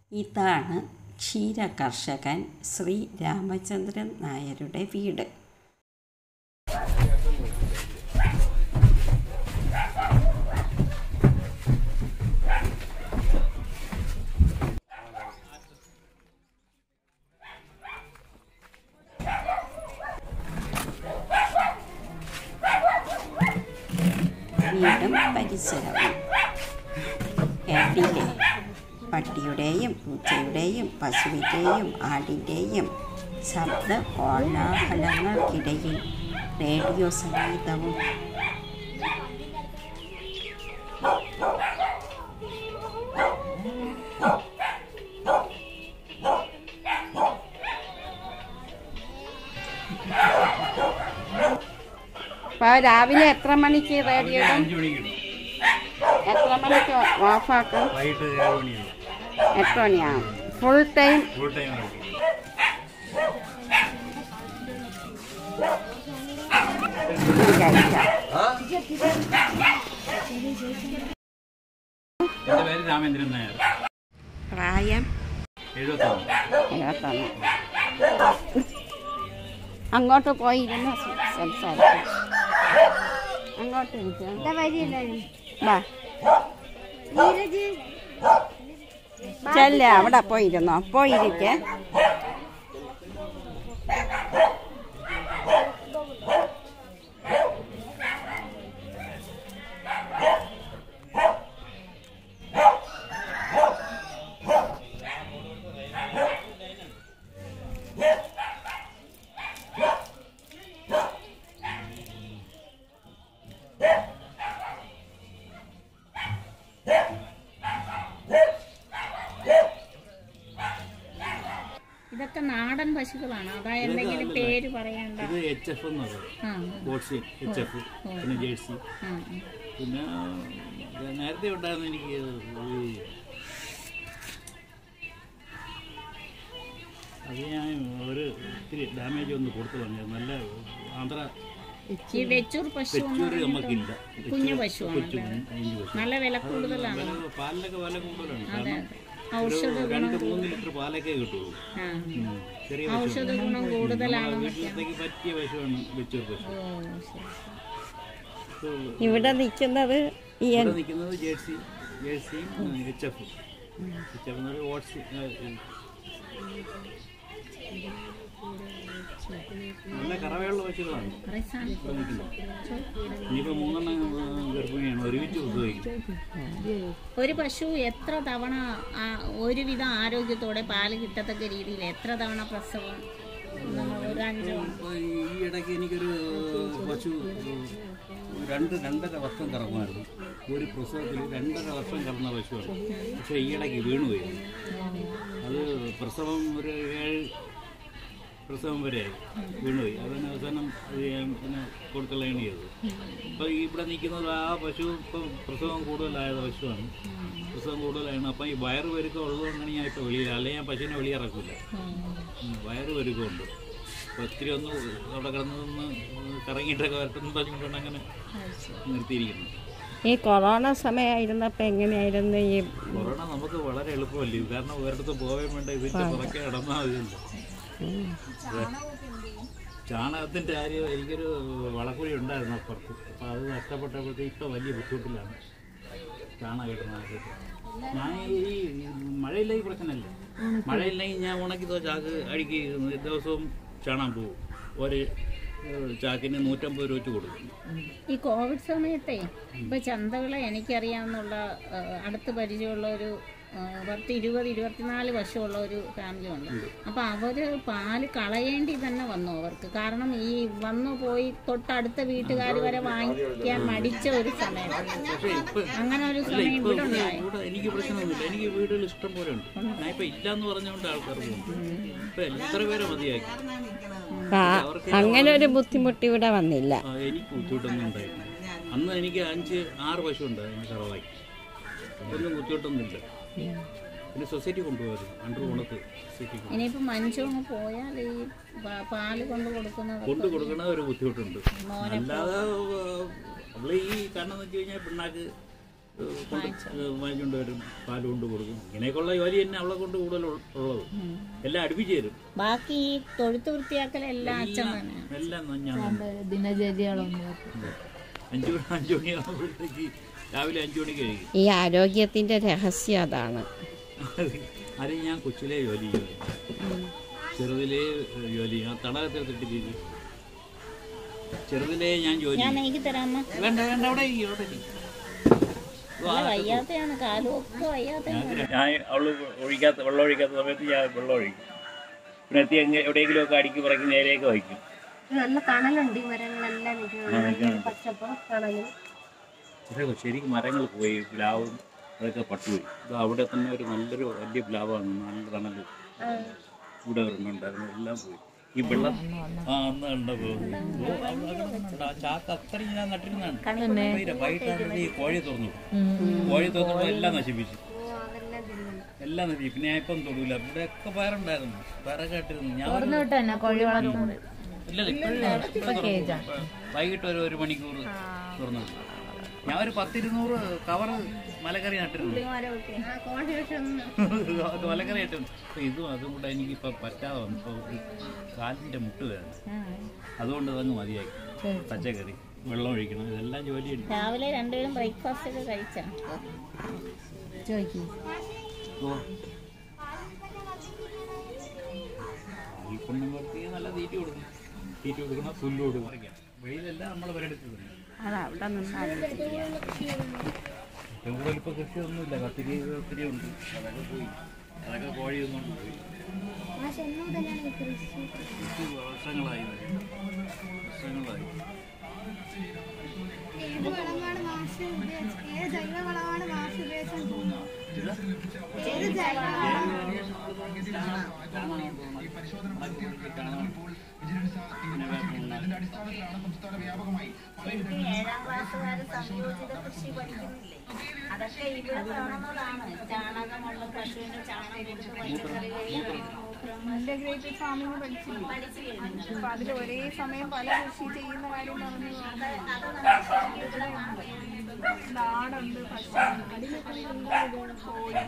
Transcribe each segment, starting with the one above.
ഇതാണ് ക്ഷീരകർഷകൻ ശ്രീ രാമചന്ദ്രൻ നായരുടെ വീട് വീടും പരിസരവും കേട്ടില്ലേ പട്ടിയുടെയും പൂച്ചയുടെയും പശുവിൻ്റെയും ആടിൻ്റെയും ശബ്ദ കോലാഹലങ്ങൾക്കിടയിൽ റേഡിയോ സംഗീതവും അപ്പോൾ രാവിലെ എത്ര മണിക്ക് റേഡിയോ ഇടും അഞ്ച് മണിക്ക് എത്ര മണിക്ക് ഓഫാക്കും വൈകിട്ട് ഏഴ് മണിയാണ് എട്ട് മണിയാവും ഫുൾ ടൈം ഫുൾ ടൈം കളിക്കും കഴിക്കാം എൻ്റെ പേര് രാമേന്ദ്രൻ നായർ പ്രായം എഴുപത്തൊന്ന് എഴുപത്തൊന്ന് അങ്ങോട്ട് പോയിരുന്ന് സംസാരിക്കും അങ്ങോട്ട് ഇരിക്കാം വാ ചെല്ല അവിടെ പോയിരുന്നോ പോയിരിക്കേ ഇതൊക്കെ നാടൻ പശുക്കളാണ് അതാ എന്തെങ്കിലും പേര് പറയണ്ട ഇത് എച്ച് എഫ് എന്ന് പറയും ആ ബോട്ട്സിൻ എച്ച് എഫ് പിന്നെ ജേഴ്സി ആ, ആ. പിന്നെ ഇത് നേരത്തെ ഉണ്ടായിരുന്ന എനിക്ക് ഈ അത് ഞാൻ ഒരു ഇത്തിരി ഡാമേജ് ഒന്ന് കൊടുത്തു പറഞ്ഞു നല്ല ആന്ധ്ര ഈ വെച്ചൂർ പശു എന്ന് വെച്ചൂര് പറഞ്ഞിട്ട് നമുക്കില്ല കുഞ്ഞു പശുവാണ് കൊച്ചു കുഞ്ഞു പശു നല്ല വില കൂടുതലാണ് വില- പാലിനൊക്കെ വില കൂടുതലാണ് അതെ കാരണം അതെ ഔഷധ ഒരു രണ്ട് മൂന്ന് ലിറ്റർ പാലൊക്കെ കിട്ടുള്ളൂ ആ ഉം. ചെറിയ ഔഷധ ഗുണം കൂടുതലാണെന്നൊക്കെ വീട്ടിലത്തേക്ക് പറ്റിയ പശുവാണ് വെച്ചൂർ പശു ഓ ശരി ശരി. ഇവിടെ നിൽക്കുന്നത് ഈ ഇവിടെ നിൽക്കുന്നത് ജേഴ്സി ജേഴ്സിയും എച്ച് എഫ് എച്ച് എഫ് എന്നൊരു ഓട്സ് നല്ല കറവയുള്ള പശുക്കളാണ് കുറേ സാധനം ഇവിടെ നിൽക്കുന്നത് ഇനിയിപ്പോൾ മൂന്നെണ്ണം ആ, ഗർഭിണിയാണ് ഒരുമിച്ച് ഉപയോഗിക്കും ഒരു പശു എത്ര തവണ ആ, ഒരുവിധം ആരോഗ്യത്തോടെ പാല് കിട്ടത്തക്ക രീതിയിൽ എത്ര തവണ പ്രസവം നമ്മൾ ഒരു അഞ്ചോ ഇപ്പോൾ ഈ ഇടയ്ക്ക് എനിക്കൊരു പശു രണ്ട് രണ്ടര വർഷം കറങ്ങുമായിരുന്നു ഒരു പ്രസവത്തിൽ രണ്ടര വർഷം കറന്ന പശുവാണ് പക്ഷേ ഈ ഇടയ്ക്ക് വീണുപോയി അത് പ്രസവം ഒരു ഏഴ് പ്രസവം വരെയായി വീണുപോയി അതിന് അവസാനം അത് ഞാൻ പിന്നെ കൊടുക്കളയാണ് ചെയ്തത് അപ്പോൾ ഇവിടെ നിൽക്കുന്നത് ആ പശു ഇപ്പം പ്രസവം കൂടുതലായ പശുവാണ് പ്രസവം കൂടുതലാണ് അപ്പം ഈ വയറ് വരുക്കം ഉള്ളതുകൊണ്ടാണ് ഞാൻ ഇപ്പോൾ വെളിയിൽ അല്ലെങ്കിൽ ഞാൻ പശുവിനെ വെളിയിറക്കില്ല ഉം, വയറ് വരുക്കമുണ്ട് അപ്പോൾ ഒത്തിരി ഒന്ന് അവിടെ കിടന്നൊന്ന് കറങ്ങിയിട്ടൊക്കെ വരട്ടെന്ന് പറഞ്ഞുകൊണ്ടാണ് അങ്ങനെ നിർത്തിയിരിക്കുന്നത് ഈ കൊറോണ സമയമായിരുന്നപ്പോൾ എങ്ങനെയായിരുന്നു ഈ കൊറോണ നമുക്ക് വളരെ എളുപ്പമല്ലേ ഇത് കാരണം ഒരിടത്ത് പോകാൻ വേണ്ട ഇതിൻ്റെ പുറകെ കിടന്നാൽ മതിയല്ലോ ചാണകത്തിൻ്റെ കാര്യം എനിക്കൊരു വളക്കുഴി ഉണ്ടായിരുന്നു അപ്പുറത്ത് അപ്പോൾ അത് നഷ്ടപ്പെട്ടപ്പോഴത്തേക്ക് ഇപ്പോൾ വലിയ ബുദ്ധിമുട്ടിലാണ് ചാണകം ഇടുന്നതായിട്ട് ഞാൻ ഈ മഴയില്ലെങ്കിൽ പ്രശ്നമല്ല മഴയില്ലെങ്കിൽ ഞാൻ ഉണക്കി ചാക്ക് അഴുക്കി ദിവസവും ചാണാൻ പോകും ഒരു ഏഹ്, ചാക്കിന് നൂറ്റമ്പത് രൂപ വെച്ച് കൊടുക്കും ഈ കോവിഡ് സമയത്തെ ഇപ്പൊ ചന്തകളെ എനിക്കറിയാവുന്നുള്ള ആ, അടുത്ത് പരിചയമുള്ള ഒരു ആ, പത്ത് ഇരുപത് ഇരുപത്തിനാല് വർഷമുള്ള ഒരു ഫാമിലി ഉണ്ട് അപ്പൊ അവര് പാല് കളയേണ്ടി തന്നെ വന്നു അവർക്ക് കാരണം ഈ വന്നു പോയി തൊട്ടടുത്ത വീട്ടുകാർ വരെ വാങ്ങിക്കാൻ മടിച്ച ഒരു സമയം പക്ഷേ ഇപ്പം അങ്ങനെ ഒരു അല്ല സമയം ഇപ്പൊ ഇവിടെ ഉണ്ടായി ഇവിടെ എനിക്ക് പ്രശ്നമൊന്നുമില്ല എനിക്ക് വീടുകൾ ഇഷ്ടം പോലെ ഉണ്ട് ഞാൻ ഇപ്പൊ ഇല്ലാന്ന് പറഞ്ഞുകൊണ്ട് ആൾക്കാർ പോകും ഇപ്പൊ എത്ര പേരെ മതിയാക്കി ആ, അങ്ങനെ ഒരു ബുദ്ധിമുട്ട് ഇവിടെ വന്നില്ല ആ, എനിക്ക് ബുദ്ധിമുട്ടൊന്നും ഉണ്ടായിട്ടില്ല അന്ന് എനിക്ക് അഞ്ച് ആറ് പശു ഉണ്ടായിരുന്നു കറവായി ഒന്നും ബുദ്ധിമുട്ടൊന്നുമില്ല പിന്നെ സൊസൈറ്റി കൊണ്ടുപോകാറ് അണ്ടർ ഉണക്ക് സൊസൈറ്റി ഇനിയിപ്പോ മനുഷ്യങ്ങ് പോയാൽ ഈ പ- പാല് കൊണ്ട് കൊടുക്കുന്നത് കൊണ്ട് കൊടുക്കണ ഒരു ബുദ്ധിമുട്ടുണ്ട് അല്ലാതെ നമ്മൾ ഈ കാരണം എന്ന് വെച്ച് കഴിഞ്ഞാൽ പിണ്ണാക്ക് ഏഹ്, കൊണ്ട് ഏഹ്, വാങ്ങിച്ചുകൊണ്ട് വരും പാല് കൊണ്ട് കൊടുക്കും ഇങ്ങനെയൊക്കെയുള്ള ജോലി തന്നെ അവളെ കൊണ്ട് കൂടുതൽ ഉൾ- ഉള്ളത് എല്ലാം അടുപ്പിച്ച് തരും ബാക്കി ഈ തൊഴുത്ത് വൃത്തിയാക്കലെല്ലാം അച്ഛൻ തന്നെ എല്ലാം ഞാൻ ദിനചര്യകളൊന്നും അഞ്ചു മണി അഞ്ചു മണിയാകുമ്പോഴത്തേക്ക് രാവിലെ അഞ്ചു മണിക്ക് കഴിക്കും ഈ ആരോഗ്യത്തിന്റെ രഹസ്യം അതാണ് അത് ഞാൻ കൊച്ചിലെ ജോലി ചെയ്യുന്നു ചെറുതിലേ ഏഹ്, ജോലി ചെയ്യും ആ തടകത്തിട്ടിട്ട് ചെയ്തു ചെറുതിലേ ഞാൻ ജോലി ഞാൻ ചെയ്യും നെയ്ക്ക് തരാമ്മ വേണ്ട വേണ്ട അവിടെ ഇരിക്ക്, അവിടെ ഇരിക്ക്. നല്ല വയ്യാത്തയാണ് കാലും ഒക്കെ വയ്യാത്ത ഞാൻ അവള് ഒഴിക്കാത്ത വെള്ളം ഒഴിക്കാത്ത സമയത്ത് ഞാൻ വെള്ളം ഒഴിക്കും പിന്നെ എത്തി എങ്ങ എവിടെയെങ്കിലും ഒക്കെ അടിക്ക് പറക്കി നേരെയൊക്കെ വയ്ക്കും നല്ല തണലുണ്ട് ഈ മരങ്ങളെല്ലാം നിൽക്കുന്നത് ആ, നിൽക്കണം. പച്ചപ്പും തണലും പക്ഷേ ശരിക്കും മരങ്ങൾ പോയി പ്ലാവും അതൊക്കെ പട്ടുപോയി ഇത് അവിടെ തന്നെ ഒരു നല്ലൊരു വലിയ പ്ലാവാണ് നല്ല തണല് ഇവിടെ ഒരെണ്ണുണ്ടായിരുന്നു എല്ലാം പോയി ഈ വെള്ളം ആ അന്ന് കണ്ടപ്പോ ഓ, അവിടെ കിടക്കുന്നുണ്ട്. ആ ചാക്ക് അത്രയും ഞാൻ നട്ടിരുന്നതാണ് വൈകിട്ടാണ് ഈ കോഴി തുറന്നു കോഴി തുറന്നപ്പോ എല്ലാം നശിപ്പിച്ചു എല്ലാം നശിപ്പിച്ചു പിന്നെ ഞാൻ ഇപ്പം തൊടൂല ഇവിടെയൊക്കെ പയറുണ്ടായിരുന്നു പയറൊക്കെ ഇട്ടിരുന്നു ഞാൻ ഒരു- തന്നെ കോഴി വളർത്തുന്നത് ഇല്ലല്ല ഇപ്പോഴും വൈകിട്ട് ഒരു ഒരു മണിക്കൂർ തുറന്നു ഞാൻ ഒരു പത്തിരുന്നൂറ് കവർ മലക്കറി നട്ടിരുന്നു അത് മലക്കറി നട്ടിരുന്നു അപ്പൊ ഇതും അതും കൂടെ എനിക്ക് ഇപ്പൊ പറ്റാതെ വന്നു ഇപ്പൊ ഈ കാലിന്റെ മുട്ട് വേണം അതുകൊണ്ട് അതങ്ങ് മതിയാക്കി പച്ചക്കറി വെള്ളം ഒഴിക്കണം ഇതെല്ലാം ജോലിയുണ്ട് രാവിലെ രണ്ടുപേരും ബ്രേക്ക്ഫാസ്റ്റ് ഒക്കെ കഴിച്ചാ ചോദിക്കും ഓ. ഈ പെണ്ണുങ്ങൾക്ക് നല്ല തീറ്റ കൊടുക്കും തീറ്റ കൊടുക്കണം പുല്ല് കൊടുക്കണം വെളിയിലെല്ലാം നമ്മൾ വരെടുത്തത് അത് അവിടെ നിന്നാലും ഏറ്റവും കൂടുതൽ ഇപ്പോൾ കൃഷിയൊന്നുമില്ല കത്തിരി ഒത്തിരി ഉണ്ട് അതൊക്കെ പോയി അതൊക്കെ കോഴി ഒന്നും പോയി കൃഷി വർഷങ്ങളായി ഇത്. വർഷങ്ങളായി ഏത് വളമാണ് മാഷ് ഉപയോഗിച്ചത് ഏത് ജൈവ വളമാണ് മാഷ് ഉപയോഗിച്ചത് ഏത് ജൈവ ഏഴാം ക്ലാസ്സുകാർ സംയോജിത കൃഷി പഠിക്കുന്നില്ലേ അതൊക്കെ ഇവിടെ കാണുന്നതാണ് ചാണകമുള്ള പശുവിന്റെ ചാണകം കൊടുത്ത് പച്ചക്കറി ഇന്റഗ്രേറ്റഡ് ഫാമിംഗ് പഠിച്ചില്ലേ പഠിച്ചു കഴിഞ്ഞു അപ്പൊ അതിൽ ഒരേ സമയം പല കൃഷി ചെയ്യുന്ന കാര്യം പറഞ്ഞു നാടുണ്ട് പക്ഷേ അതിലൊക്കെ എന്താ ഇത് കോഴി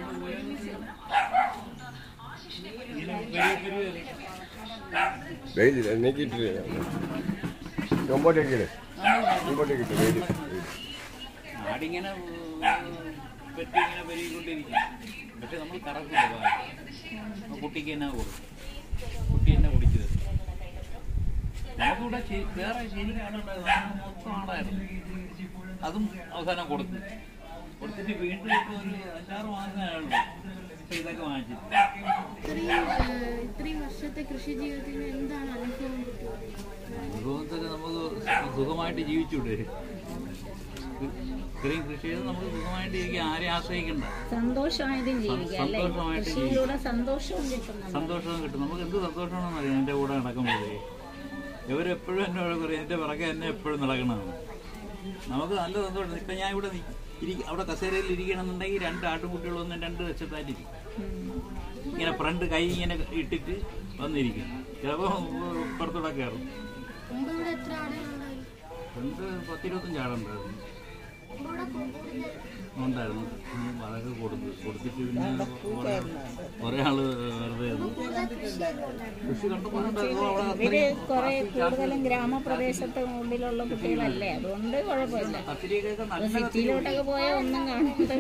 വെയിൽ നീക്കിയിട്ട് മുമ്പോട്ടേക്ക് മുമ്പോട്ടേക്ക് ഇട്ട് വെയിൽ ആടിങ്ങനെ പെറ്റി ഇങ്ങനെ പെരുകിക്കൊണ്ടിരിക്കും പക്ഷെ നമ്മൾ കറക്കില്ല പാല് കുട്ടിക്ക് തന്നെ കൊടുക്കും കുട്ടി തന്നെ കുടിച്ചു തരും നമുക്കിവിടെ ശരി- വേറെ ശരി ആടുണ്ടായിരുന്നു അത് മൊത്തം ആടായിരുന്നു അതും അവസാനം കൊടുത്തു കൊടുത്തിട്ട് വീണ്ടും ഇപ്പോൾ ഒരു അഞ്ചാറ് മാസമേ ആയുള്ളൂ ഇപ്പൊ ഇതൊക്കെ വാങ്ങിച്ചിട്ട് ഇത്രയും ഏഹ്, ഇത്രയും വർഷത്തെ കൃഷി ജീവിതത്തിൽ എന്താണ് അനുഭവം കിട്ടിയത് അനുഭവത്തിൽ നമുക്ക് സുഖമായിട്ട് ജീവിച്ചൂടെ ഇത്രയും കൃഷി ചെയ്ത് നമുക്ക് സുഖമായിട്ട് ഇരിക്കുക ആരെയും ആശ്രയിക്കണ്ട സന്തോഷമായിട്ടും ജീവിക്കാം അല്ലേ സന്തോഷമായിട്ട് കൃഷിയിലൂടെ സന്തോഷവും കിട്ടുന്നുണ്ട് സന്തോഷം കിട്ടും നമുക്ക് എന്ത് സന്തോഷമാണെന്ന് അറിയാം എൻ്റെ കൂടെ നടക്കുമ്പോഴേ ഇവരെപ്പോഴും എന്നോട് പറയും എൻ്റെ പിറകെ എന്നെ എപ്പോഴും നടക്കണമെന്ന് നമുക്ക് നല്ല സന്തോഷം ഇപ്പം ഞാൻ ഇവിടെ നി- ഇരി- അവിടെ കസേരയിൽ ഇരിക്കണമെന്നുണ്ടെങ്കിൽ രണ്ട് ആട്ടുകുട്ടികളൊന്നും രണ്ട് വശത്തായിട്ടിരിക്കും ഇങ്ങനെ ഫ്രണ്ട് കൈ ഇങ്ങനെ ഇട്ടിട്ട് വന്നിരിക്കും ചിലപ്പോൾ പുറത്തൂടെ കയറും മുമ്പ് ഇവിടെ എത്ര ആടുകളുണ്ടായിരുന്നു ഫ്രണ്ട് പത്തിരുപത്തഞ്ച് ആടുണ്ടായിരുന്നു മുമ്പ് ഇവിടെ കൂടുതൽ ഉണ്ടായിരുന്നു ഉം, അതൊക്കെ കൊടുത്തു കൊടുത്തിട്ട് പിന്നെ കുറെ- കുറെ ആള് വെറുതെ ഇരുന്നു. കൃഷി കണ്ടുപോയിട്ടുണ്ടായിരുന്നു അവിടെ ഇവര് കുറെ കൂടുതലും ഗ്രാമപ്രദേശത്തെ ഉള്ളിലുള്ള കുട്ടികളല്ലേ അതുകൊണ്ട് കുഴപ്പമില്ല കത്തിരിയൊക്കെ നല്ല സിറ്റിയിലോട്ടൊക്കെ പോയാൽ ഒന്നും കാണാതെ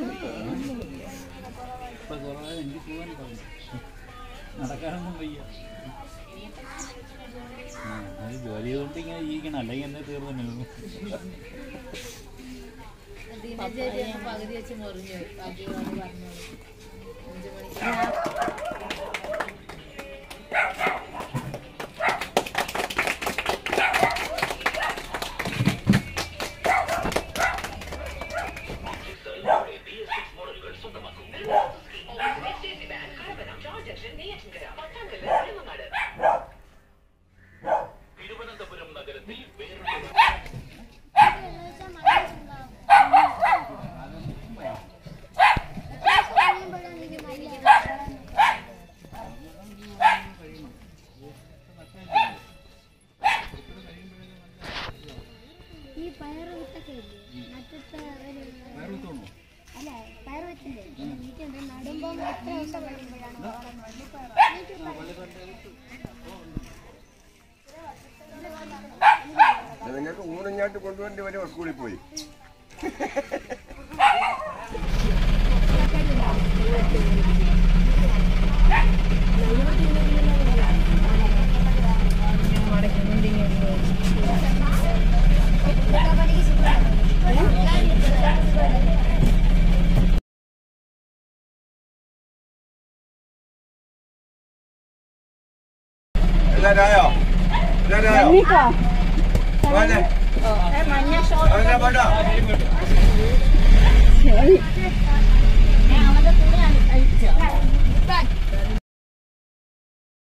ഇപ്പൊ കുറേ എനിക്ക് പോകാൻ പറഞ്ഞു നടക്കാനൊന്നും വയ്യ ആ, അത് ജോലി ചെയ്തുകൊണ്ട് ഇങ്ങനെ ജീവിക്കണം അല്ലെങ്കിൽ എന്നെ തീർന്നു ദിനചര്യ പകുതി വെച്ച് മുറിഞ്ഞു പോയി. ബാക്കി അത് പറഞ്ഞോളൂ അഞ്ചു മണിക്ക് എത്ര സമയം ഈ പയർ വിത്തൊക്കെ ഇല്ലേ നട്ടിട്ട് ഒരു അല്ല പയർ വിത്തില്ലേ എനിക്കുണ്ട് നടുമ്പോൾ എത്ര ദിവസം കഴിയുമ്പോഴാണ് നിങ്ങൾക്ക് ഊണിഞ്ഞാട്ട് കൊണ്ടുവരേണ്ടി വരുമോ സ്കൂളിൽ പോയി എല്ലാരായോ എല്ലാരായോ മോനെ മഞ്ഞ ഷോൾ അവന്റെ പോട്ടോ അവന്റെ തുണി അഴിച്ചോ